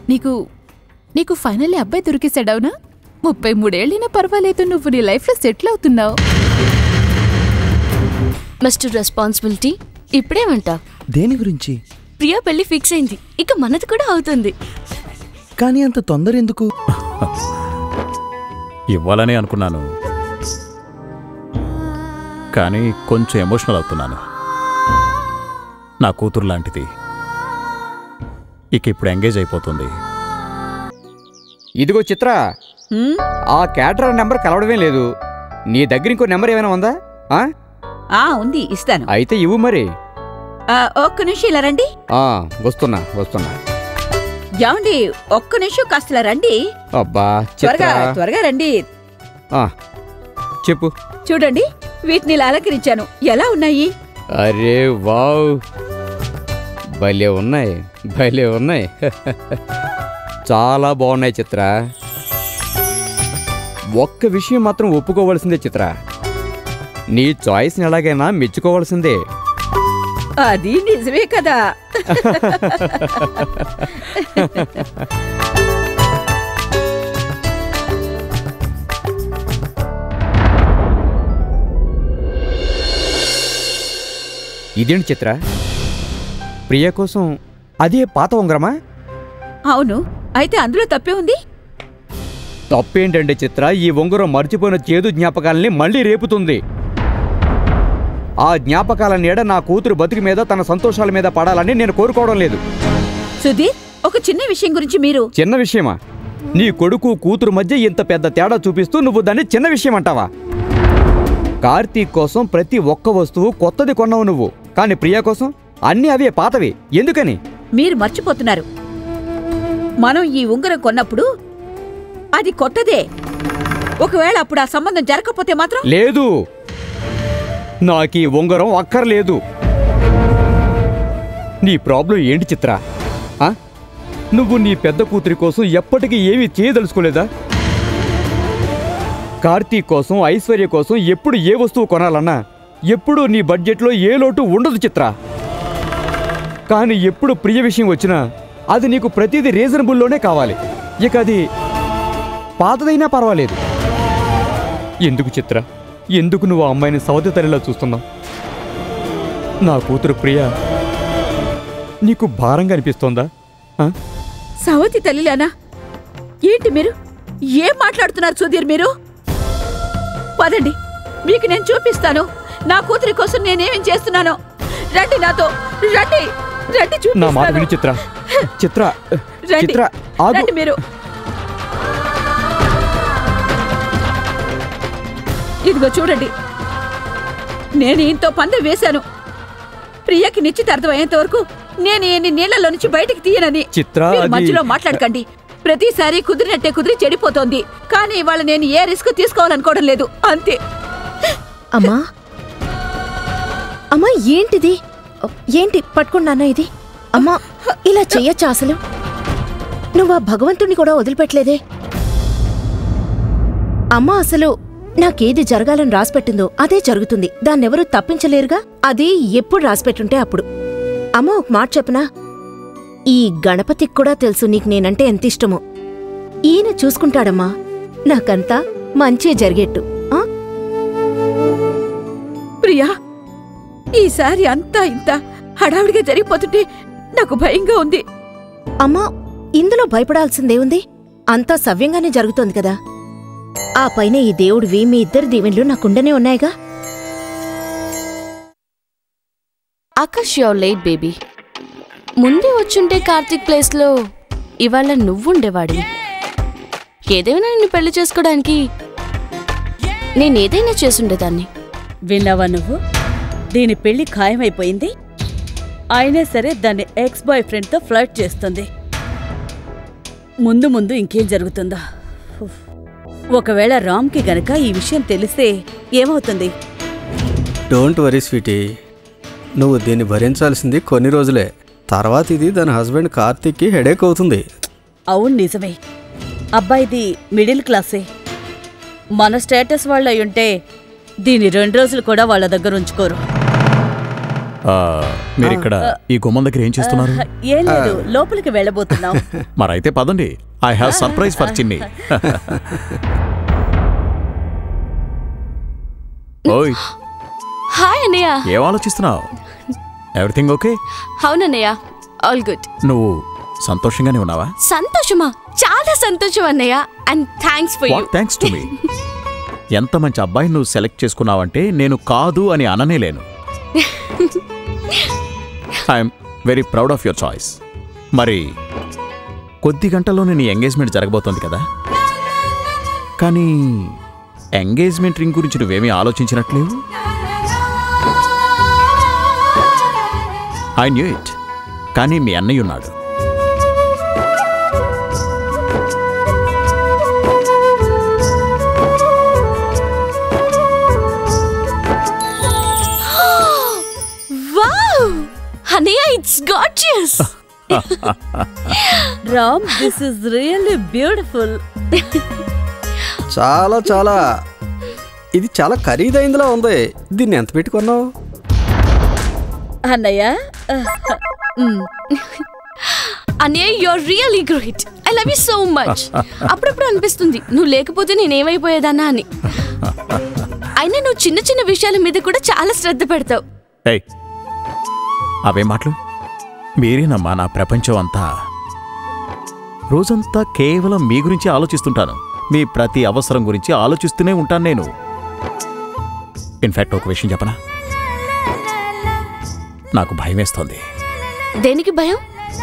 నీకు నీకు ఫైనల్లీ అబ్బాయి దొరికేసాడవునా ముప్పై మూడేళ్ళైనా పర్వాలేదు నువ్వు నీ లైఫ్లో సెటిల్ అవుతున్నావు మిస్టర్ రెస్పాన్సిబిలిటీ ఇప్పుడేమంటా దేని గురించి ప్రియా పెళ్లి ఫిక్స్ అయింది ఇక మనది కూడా అవుతుంది కానీ అంత తొందర ఎందుకు ఇవ్వాలనే అనుకున్నాను కానీ కొంచెం ఎమోషనల్ అవుతున్నాను నా కూతురు లాంటిది ఇక ఇప్పుడు ఎంగేజ్ అయిపోతుంది ఇదిగో చిత్ర ఆ క్యాటరర్ నెంబర్ కలవడమే లేదు నీ దగ్గర ఇంకో నెంబర్ ఏమైనా ఉందా ఆ? ఆ ఉంది ఇస్తాను అయితే ఇవ్వు మరి ఆ, ఒక్క నిమిషం ఇలా రండి ఆ, వస్తున్నా వస్తున్నా ఏమండి ఒక్క నిమిషం కాస్త ఇలా రండి అబ్బా చిత్ర త్వరగా త్వరగా రండి ఆ, చెప్పు చూడండి వీటిని ఇలా అలంకరించాను ఎలా ఉన్నాయి అరే వావ్ భలే ఉన్నాయి భలే ఉన్నాయి చాలా బాగున్నాయి చిత్ర ఒక్క విషయం మాత్రం ఒప్పుకోవలసిందే చిత్ర నీ చాయిస్ని ఎలాగైనా మెచ్చుకోవాల్సిందే అది నిజమే కదా ఇదేంటి చిత్ర ప్రియ కోసం అదే పాత ఉంగరమా అవును అయితే అందులో తప్పే ఉంది తప్పేంటంటే చిత్ర ఈ ఉంగరం మర్చిపోయిన చేదు జ్ఞాపకాలని మళ్ళీ రేపుతుంది ఆ జ్ఞాపకాల నీడ నా కూతురు బతుకు మీద తన సంతోషాల మీద పడాలని నేను కోరుకోవడం లేదు సుధీర్ ఒక చిన్న విషయం గురించి మీరు చిన్న విషయమా నీ కొడుకు కూతురు మధ్య ఇంత పెద్ద తేడా చూపిస్తూ నువ్వు దాన్ని చిన్న విషయం అంటావా కార్తీక్ కోసం ప్రతి ఒక్క వస్తువు కొత్తది కొన్నావు నువ్వు కానీ ప్రియా కోసం అన్నీ అవే పాతవి ఎందుకని మీరు మర్చిపోతున్నారు మనం ఈ ఉంగరం కొన్నప్పుడు అది కొత్తదే ఒకవేళ అప్పుడు ఆ సంబంధం జరగకపోతే మాత్రం లేదు నాకీ ఉంగరం అక్కర్లేదు నీ ప్రాబ్లం ఏంటి చిత్ర ఆ? నువ్వు నీ పెద్ద కూతురి కోసం ఎప్పటికీ ఏమీ చేయదలుచుకోలేదా కార్తీక్ కోసం ఐశ్వర్య కోసం ఎప్పుడు ఏ వస్తువు కొనాలన్నా ఎప్పుడు నీ బడ్జెట్లో ఏ లోటు ఉండదు చిత్ర కానీ ఎప్పుడు ప్రియ విషయం వచ్చినా అది నీకు ప్రతిదీ రీజనబుల్లోనే కావాలి ఇక అది పాతదైనా పర్వాలేదు ఎందుకు చిత్ర ఎందుకు నువ్వు ఆ అమ్మాయిని సవతి తల్లిలా చూస్తున్నావు నా కూతురు ప్రియ నీకు భారంగా అనిపిస్తోందా ఆ? సవతి తల్లిలానా ఏంటి మీరు ఏం మాట్లాడుతున్నారు సుధీర్ మీరు పదండి మీకు నేను చూపిస్తాను నా కూతురి కోసం నేనేమేం చేస్తున్నానో రండి నాతో రండి రండి నా మాట చూపిస్తాను విని చిత్ర చిత్ర రండి. చిత్ర ఆగు రండి మీరు ఇదిగో చూడండి నేను ఇంతో పందెం వేశాను ప్రియకి నిశ్చితార్థం అయ్యేంత వరకు నేను ఈయన్ని నీళ్లలో నుంచి బయటికి తీయనని చిత్ర, మీరు అది- మధ్యలో మాట్లాడకండి ప్రతిసారి కుదిరినట్టే కుదిరి చెడిపోతోంది కానీ ఇవాళ నేను ఏ రిస్క్ తీసుకోవాలనుకోవడం లేదు అంతే అమ్మా అమ్మా ఏంటిది ఏంటి పట్టుకున్నానా ఇది అమ్మా ఇలా చెయ్యొచ్చా అసలు నువ్వు ఆ భగవంతుణ్ణి కూడా వదిలిపెట్టలేదే అమ్మా అసలు నాకేది జరగాలని రాసిపెట్టిందో అదే జరుగుతుంది దాన్నెవరూ తప్పించలేరుగా అది ఎప్పుడు రాసిపెట్టుంటే అప్పుడు అమ్మ ఒక మాట చెప్పనా ఈ గణపతికి కూడా తెలుసు నీకు నేనంటే ఎంత ఇష్టమో ఈయన చూసుకుంటాడమ్మా నాకంతా మంచే జరిగేట్టు ఆ ప్రియా ఈసారి అంతా ఇంత హడావిడిగా జరిగిపోతుంటే నాకు భయంగా ఉంది అమ్మా ఇందులో భయపడాల్సిందేముంది అంతా సవ్యంగానే జరుగుతోంది కదా ఆ పైన ఈ దేవుడివి మీ ఇద్దరి దీవెన్లు నాకుండనే ఉన్నాయిగా ఆకాష్ యువర్ లేట్ బేబీ ముందే వచ్చుంటే కార్తీక్ ప్లేస్లో ఇవాళ నువ్వుండేవాడివి ఏదైనా నిన్ను పెళ్లి చేసుకోవడానికి నేనేదైనా చేసుండేదాన్ని విన్నావా నువ్వు దీని పెళ్లి ఖాయమైపోయింది అయినా సరే దాన్ని ఎక్స్ బాయ్ ఫ్రెండ్తో ఫ్లర్ట్ చేస్తుంది ముందు ముందు ఇంకేం జరుగుతుందా ఉఫ్. ఒకవేళ రామ్కి గనక ఈ విషయం తెలిస్తే ఏమవుతుంది డోంట్ వరీ స్వీటీ నువ్వు దీన్ని భరించాల్సింది కొన్ని రోజులే తర్వాత ఇది దాని హస్బెండ్ కార్తీక్కి హెడేక్ అవుతుంది అవును నిజమే అబ్బాయిది మిడిల్ క్లాసే మన స్టేటస్ వాళ్ళు అయ్యుంటే దీని రెండు రోజులు కూడా వాళ్ళ దగ్గర ఉంచుకోరు ఆ, మీరు ఇక్కడ ఈ గుమ్మం దగ్గర ఏం చేస్తున్నారు ఏం లేదు లోపలికి వెళ్ళబోతున్నాం మరైతే పదండి ఐ హావ్ సర్ప్రైజ్ ఫర్ చిన్ని ఓయ్ హాయ్ అన్నయ్య ఏం ఆలోచిస్తున్నావు ఎవ్రీథింగ్ ఓకే అవునన్నయ్య ఆల్ గుడ్ నువ్వు సంతోషంగానే ఉన్నావా సంతోషమా చాలా సంతోషం అన్నయ్య and thanks for you what thanks to me ఎంత మంచి అబ్బాయిని నువ్వు సెలెక్ట్ చేసుకున్నావంటే నేను కాదు అని అననేలేను I'm very proud of your choice మరి కొద్ది గంటల్లోనే నీ ఎంగేజ్మెంట్ జరగబోతోంది కదా కానీ ఎంగేజ్మెంట్ రింగ్ గురించి నువ్వేమీ ఆలోచించినట్లేవు ఐ న్యూ ఇట్ కానీ మీ అన్నయ్య ఉన్నాడు వావ్ అన్నయ్య it's gorgeous Ram this is really beautiful చాలా చాలా ఇది చాలా ఖరీదైందిలా ఉంది దీన్ని ఎంత పెట్టుకున్నావు అన్నయ్య అన్నయ్య you're really great I love you so much అప్పుడప్పుడు అనిపిస్తుంది నువ్వు లేకపోతే నేనేమైపోయేదన్నా అని అయినా నువ్వు చిన్న చిన్న విషయాల మీద కూడా చాలా శ్రద్ధ పెడతావు ఏయ్ అవే మాటలు మీరేనమ్మా నా ప్రపంచం అంతా రోజంతా కేవలం మీ గురించి ఆలోచిస్తుంటాను మీ ప్రతి అవసరం గురించి ఆలోచిస్తూనే ఉంటాను నేను ఇన్ఫాక్ట్ ఒక విషయం చెప్పనా నాకు భయం వేస్తోంది దేనికి భయం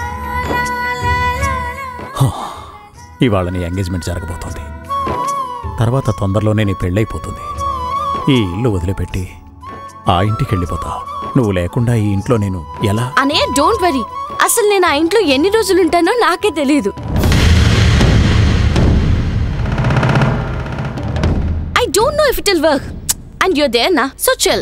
ఇవాళ నీ ఎంగేజ్మెంట్ జరగబోతోంది తర్వాత తొందరలోనే నీ పెళ్ళైపోతుంది ఈ ఇల్లు వదిలిపెట్టి ఆ ఇంటికి వెళ్ళిపోతావు నువ్వు లేకుండా ఈ ఇంట్లో నేను ఎలా అన్నయ్య డోంట్ వరీ అసలు నేను ఆ ఇంట్లో ఎన్ని రోజులు ఉంటానో నాకే తెలియదు I don't know if it will work and you're there నా సో చిల్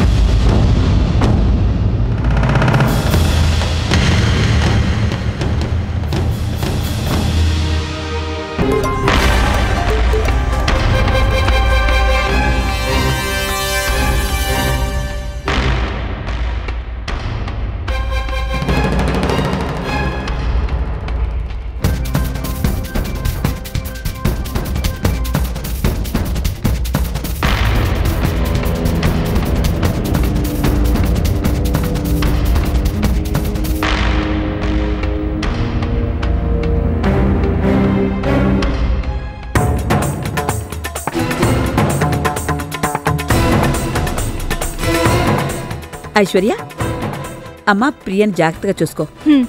ఐశ్వర్య అమ్మా ప్రియన్ జాగ్రత్తగా చూసుకో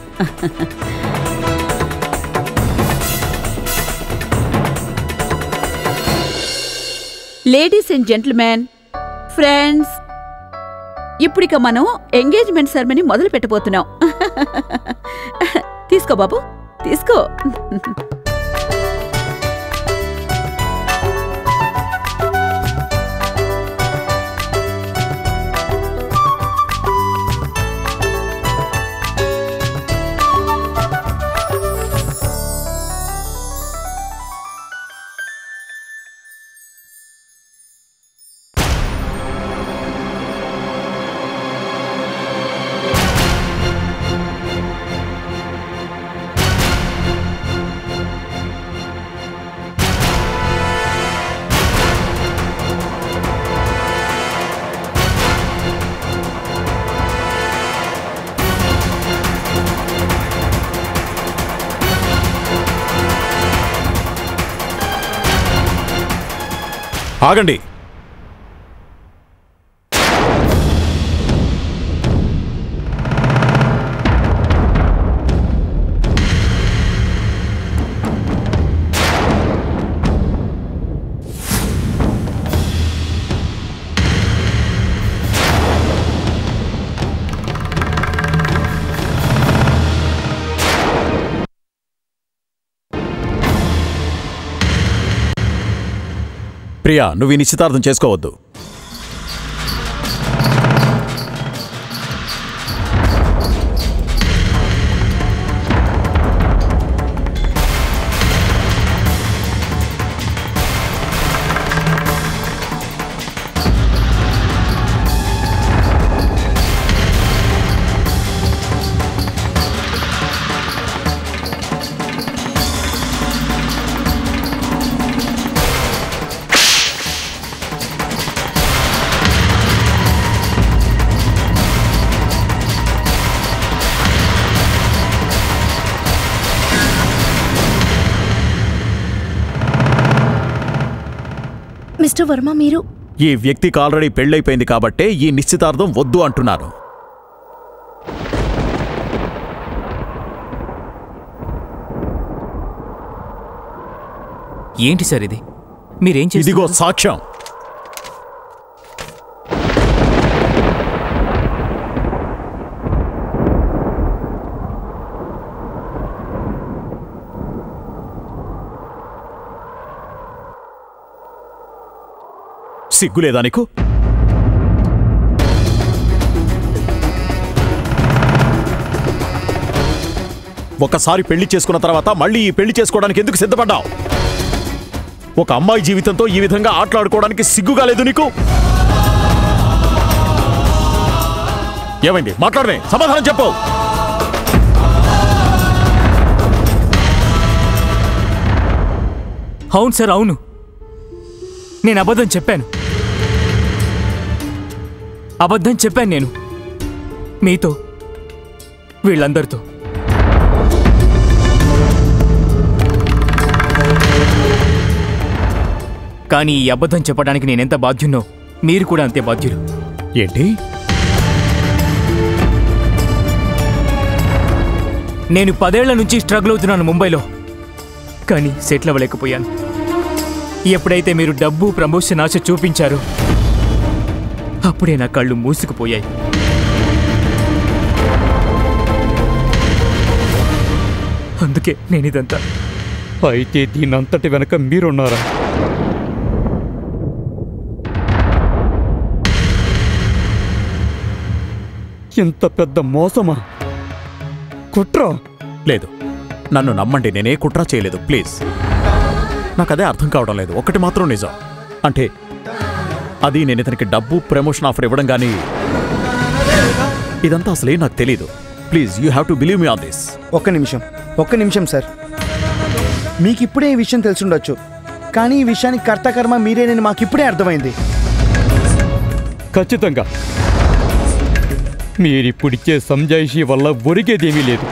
లేడీస్ అండ్ జెంటిల్మెన్ ఫ్రెండ్స్ ఇప్పుడిక మనం ఎంగేజ్మెంట్ సెరమనీ మొదలు పెట్టబోతున్నాం తీసుకో బాబు తీసుకో ఆగండి ప్రియా నువ్వు ఈ నిశ్చితార్థం చేసుకోవద్దు మిస్టర్ వర్మ మీరు ఈ వ్యక్తికి ఆల్రెడీ పెళ్ళైపోయింది కాబట్టే ఈ నిశ్చితార్థం వద్దు అంటున్నాను ఏంటి సార్ ఇది మీరేం ఇదిగో చేస్తున్నారు? సాక్ష్యం సిగ్గులేదా నీకు ఒకసారి పెళ్లి చేసుకున్న తర్వాత మళ్ళీ ఈ పెళ్లి చేసుకోవడానికి ఎందుకు సిద్ధపడ్డావు ఒక అమ్మాయి జీవితంతో ఈ విధంగా ఆటలాడుకోవడానికి సిగ్గుగా లేదు నీకు ఏమైంది మాట్లాడమే సమాధానం చెప్పు అవును సార్ అవును నేను అబద్ధం చెప్పాను అబద్ధం చెప్పాను నేను మీతో వీళ్ళందరితో కానీ ఈ అబద్ధం చెప్పడానికి నేనెంత బాధ్యున్నో మీరు కూడా అంతే బాధ్యులు ఏంటి నేను పదేళ్ల నుంచి స్ట్రగుల్ అవుతున్నాను ముంబైలో కానీ సెటిల్ అవ్వలేకపోయాను ఎప్పుడైతే మీరు డబ్బు ప్రమోషన్ ఆశ చూపించారో అప్పుడే నా కళ్ళు మూసుకుపోయాయి అందుకే నేను ఇదంతా అయితే దీనంతటి వెనక మీరున్నారా ఇంత పెద్ద మోసమా కుట్ర లేదు నన్ను నమ్మండి నేనే కుట్రా చేయలేదు ప్లీజ్ నాకు అదే అర్థం కావడం లేదు ఒకటి మాత్రం నిజం అంటే అది నేను ఇతనికి డబ్బు ప్రమోషన్ ఆఫర్ ఇవ్వడం కానీ ఇదంతా అసలే నాకు తెలియదు please you have to believe me on this ఒక్క నిమిషం ఒక్క నిమిషం సార్ మీకు ఇప్పుడే ఈ విషయం తెలుసుండొచ్చు కానీ ఈ విషయానికి కర్తకర్మ మీరేనని మాకు ఇప్పుడే అర్థమైంది ఖచ్చితంగా మీరిప్పుడిచ్చే సంజాయిషి వల్ల ఒరిగేదేమీ లేదు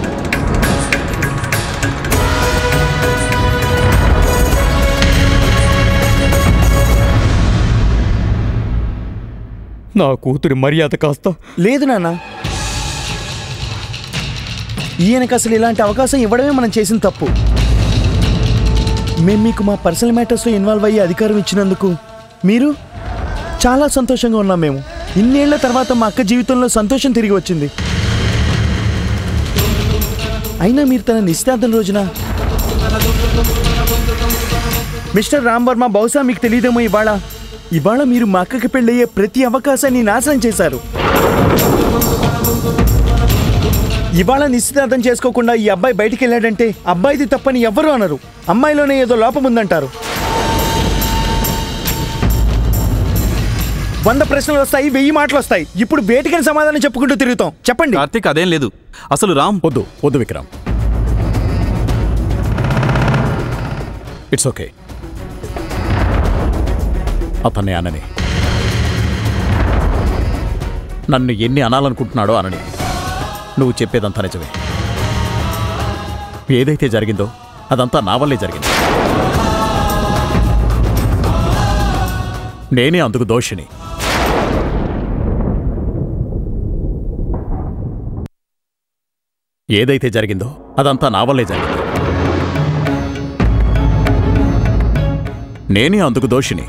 నా కూతురి మర్యాద కాస్త లేదు నాన్న ఈయనకు అసలు ఇలాంటి అవకాశం ఇవ్వడమే మనం చేసిన తప్పు మేము మీకు మా పర్సనల్ మ్యాటర్స్లో ఇన్వాల్వ్ అయ్యే అధికారం ఇచ్చినందుకు మీరు చాలా సంతోషంగా ఉన్నాం మేము ఇన్నేళ్ల తర్వాత మా అక్క జీవితంలో సంతోషం తిరిగి వచ్చింది అయినా మీరు తన నిశ్చితార్థం రోజున మిస్టర్ రామ్ వర్మ బహుశా మీకు తెలియదేమో ఇవాళ ఇవాళ మీరు మా అక్కకి పెళ్ళయ్యే ప్రతి అవకాశాన్ని నాశనం చేశారు ఇవాళ నిశ్చితార్థం చేసుకోకుండా ఈ అబ్బాయి బయటికి వెళ్ళాడంటే అబ్బాయిది తప్పని ఎవ్వరూ అనరు అమ్మాయిలోనే ఏదో లోపం ఉందంటారు వంద ప్రశ్నలు వస్తాయి వెయ్యి మాటలు వస్తాయి ఇప్పుడు వేటికని సమాధానం చెప్పుకుంటూ తిరుగుతాం చెప్పండి కార్తీక్ అదేం లేదు అసలు రామ్ వద్దు వద్దు విక్రమ్ ఇట్స్ ఓకే అతన్ని అనని నన్ను ఎన్ని అనాలనుకుంటున్నాడో అనని నువ్వు చెప్పేదంతా నిజమే ఏదైతే జరిగిందో అదంతా నా వల్లే జరిగింది నేనే అందుకు దోషిని ఏదైతే జరిగిందో అదంతా నా వల్లే జరిగింది నేనే అందుకు దోషిని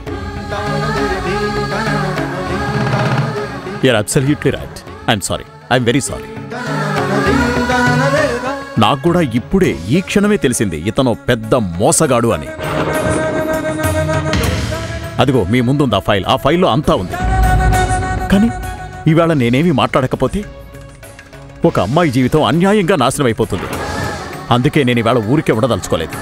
you're absolutely right I'm sorry I'm very sorry నాకు కూడా ఇప్పుడే ఈ క్షణమే తెలిసింది ఇతను పెద్ద మోసగాడు అని అదిగో మీ ముందుంది ఆ ఫైల్ ఆ ఫైల్లో అంతా ఉంది కానీ ఈవేళ నేనేమీ మాట్లాడకపోతే ఒక అమ్మాయి జీవితం అన్యాయంగా నాశనం అయిపోతుంది అందుకే నేను ఈవేళ ఊరికే ఉండదలుచుకోలేదు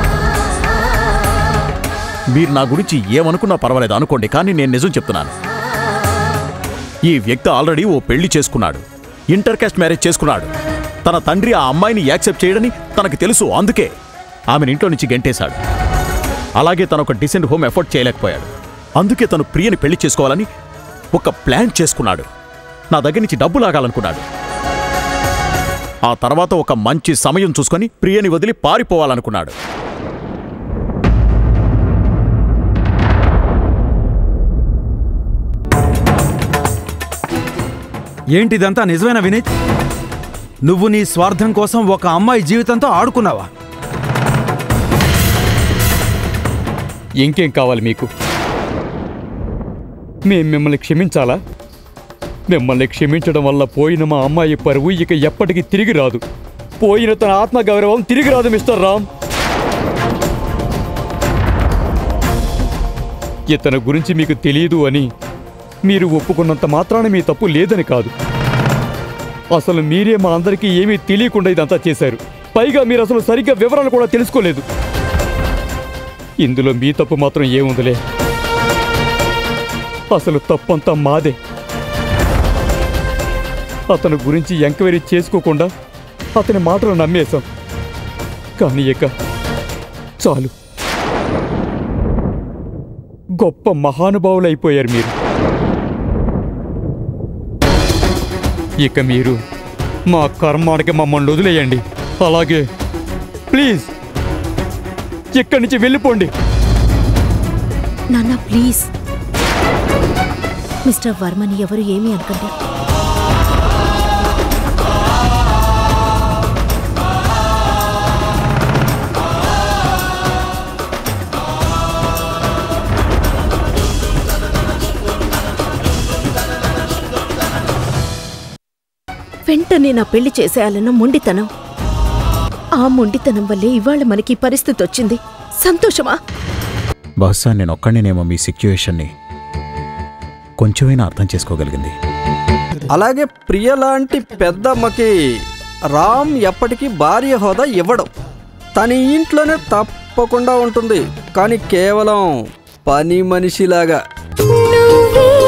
మీరు నా గురించి ఏమనుకున్నా పర్వాలేదు అనుకోండి కానీ నేను నిజం చెప్తున్నాను ఈ వ్యక్తి ఆల్రెడీ ఓ పెళ్లి చేసుకున్నాడు ఇంటర్ కాస్ట్ మ్యారేజ్ చేసుకున్నాడు తన తండ్రి ఆ అమ్మాయిని యాక్సెప్ట్ చేయడని తనకు తెలుసు అందుకే ఆమెను ఇంట్లో నుంచి గెంటేశాడు అలాగే తను ఒక డిసెంట్ హోమ్ ఎఫోర్డ్ చేయలేకపోయాడు అందుకే తను ప్రియని పెళ్లి చేసుకోవాలని ఒక ప్లాన్ చేసుకున్నాడు నా దగ్గర నుంచి డబ్బు లాగాలనుకున్నాడు ఆ తర్వాత ఒక మంచి సమయం చూసుకొని ప్రియని వదిలి పారిపోవాలనుకున్నాడు ఏంటిదంతా నిజమేనా వినీత్ నువ్వు నీ స్వార్థం కోసం ఒక అమ్మాయి జీవితంతో ఆడుకున్నావా ఇంకేం కావాలి మీకు మేం మిమ్మల్ని క్షమించాలా మిమ్మల్ని క్షమించడం వల్ల పోయిన మా అమ్మాయి పరువు ఇక ఎప్పటికీ తిరిగి రాదు పోయిన తన ఆత్మగౌరవం తిరిగి రాదు మిస్టర్ రామ్ ఇతని గురించి మీకు తెలియదు అని మీరు ఒప్పుకున్నంత మాత్రాన మీ తప్పు లేదని కాదు అసలు మీరే మా అందరికీ ఏమీ తెలియకుండా ఇదంతా చేశారు పైగా మీరు అసలు సరిగ్గా వివరాలు కూడా తెలుసుకోలేదు ఇందులో మీ తప్పు మాత్రం ఏముందిలే అసలు తప్పంతా మాదే అతని గురించి ఎంక్వైరీ చేసుకోకుండా అతని మాటలు నమ్మేశాం కానీ ఇక చాలు గొప్ప మహానుభావులు అయిపోయారు మీరు ఇక మీరు మా కర్మానికి మమ్మల్ని వదిలేయండి అలాగే ప్లీజ్ ఇక్కడి నుంచి వెళ్ళిపోండి నాన్న ప్లీజ్ మిస్టర్ వర్మని ఎవరు ఏమీ అనకండి వెంటనే నా పెళ్లి చేసేయాలన్న మొండితనం ఆ మొండితనం వల్లే ఇవాళ మనకి ఈ పరిస్థితి వచ్చింది సంతోషమా బహుశా నేను ఒక్కడినేమో మీ సిచ్యువేషన్ని కొంచెమైనా అర్థం చేసుకోగలిగింది అలాగే ప్రియ లాంటి పెద్దమ్మకి రామ్ ఎప్పటికీ భార్య హోదా ఇవ్వడం తన ఇంట్లోనే తప్పకుండా ఉంటుంది కానీ కేవలం పని మనిషిలాగా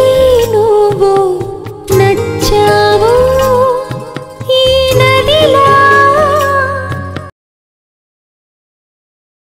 నువ్వు నచ్చావు ఈ నదిలా